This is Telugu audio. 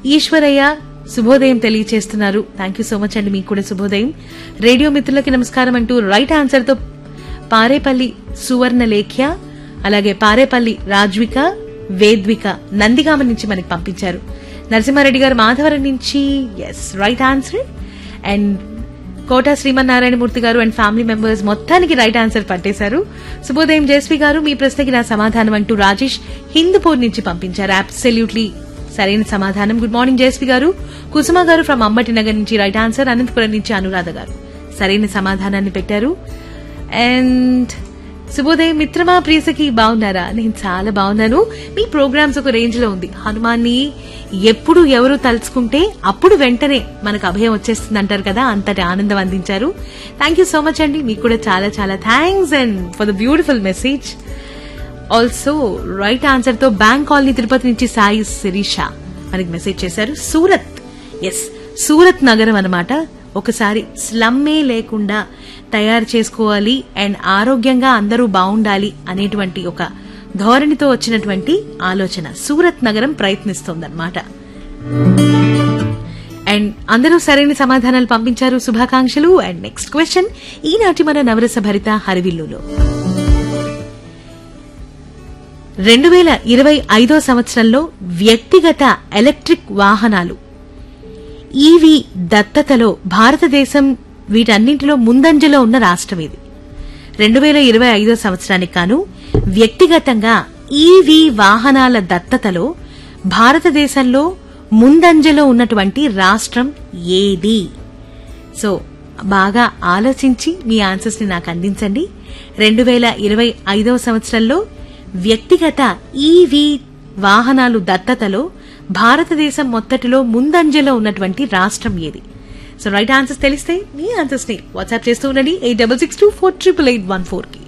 ఈశ్వరయ్య శుభోదయం తెలియచేస్తున్నారు థ్యాంక్ యూ సో మచ్ అండి మీకు కూడా శుభోదయం రేడియో మిత్రులకి నమస్కారం అంటూ రైట్ ఆన్సర్ తో పారేపల్లి సువర్ణ లేఖ్య అలాగే పారేపల్లి రాజ్విక వేద్విక నందిగామ నుంచి మనకి పంపించారు నరసింహారెడ్డి గారు మాధవరం నుంచి yes right answer and Kota Srimannarayanamurthy గారు అండ్ ఫ్యామిలీ మెంబర్స్ మొత్తానికి రైట్ ఆన్సర్ పట్టేశారు శుభోదయం జయశ్రీ గారు మీ ప్రశ్నకి నా సమాధానం అంటూ రాజేష్ హిందూపూర్ నుంచి పంపించారు అబ్సల్యూట్లీ సరైన సమాధానం గుడ్ మార్నింగ్ జయశ్రీ గారు కుసుమ గారు ఫ్రమ్ అంబటి నగర్ నుంచి రైట్ ఆన్సర్ అనంతపురం నుంచి అనురాధ గారు సరైన సమాధానాన్ని పెట్టారు అండ్ శుభోదయం మిత్రమా ప్రియసకి బాగున్నారా నేను చాలా బాగున్నాను మీ ప్రోగ్రామ్స్ ఒక రేంజ్ లో ఉంది హనుమాన్ని ఎప్పుడు ఎవరు తలుచుకుంటే అప్పుడు వెంటనే మనకు అభయం వచ్చేస్తుంది అంటారు కదా అంతటి ఆనందం అందించారు థ్యాంక్ యూ సో మచ్ అండి మీకు కూడా చాలా చాలా thanks and for the beautiful message also right answer తో బ్యాంక్ కాలనీ తిరుపతి నుంచి సాయి శిరీష మనకి మెసేజ్ చేశారు సూరత్ ఎస్ సూరత్ నగరం అన్నమాట ఒకసారి స్లమ్మే లేకుండా తయారు చేసుకోవాలి అండ్ ఆరోగ్యంగా అందరూ బాగుండాలి అనేటువంటి ఒక ధోరణితో వచ్చినటువంటి ఆలోచన సూరత్ నగరం ప్రయత్నిస్తోందన్నమాట అండ్ అందరూ సరైన సమాధానాలు పంపించారు శుభాకాంక్షలు అండ్ నెక్స్ట్ క్వశ్చన్ ఈనాటి మన నవరస భరిత హరివిల్లులో రెండు వేల ఇరవై ఐదో సంవత్సరంలో వ్యక్తిగత ఎలక్ట్రిక్ వాహనాలు ఈవీ దత్తతలో భారతదేశం వీటన్నింటిలో ముందంజలో ఉన్న రాష్ట్రం ఇది రెండు వేల ఇరవై ఐదో సంవత్సరానికి గాను వ్యక్తిగతంగా ఈవీ వాహనాల దత్తతలో భారతదేశంలో ముందంజలో ఉన్నటువంటి రాష్ట్రం ఏది సో బాగా ఆలోచించి మీ ఆన్సర్స్ ని నాకు అందించండి రెండు వేల ఇరవై ఐదవ సంవత్సరంలో వ్యక్తిగత ఈవీ వాహనాలు దత్తతలో భారతదేశం మొత్తటిలో ముందంజలో ఉన్నటువంటి రాష్ట్రం ఏది సో రైట్ ఆన్సర్స్ తెలిస్తే మీ ఆన్సర్స్ ని వాట్సాప్ చేస్తూ ఉండండి eight double six two four triple eight one four కి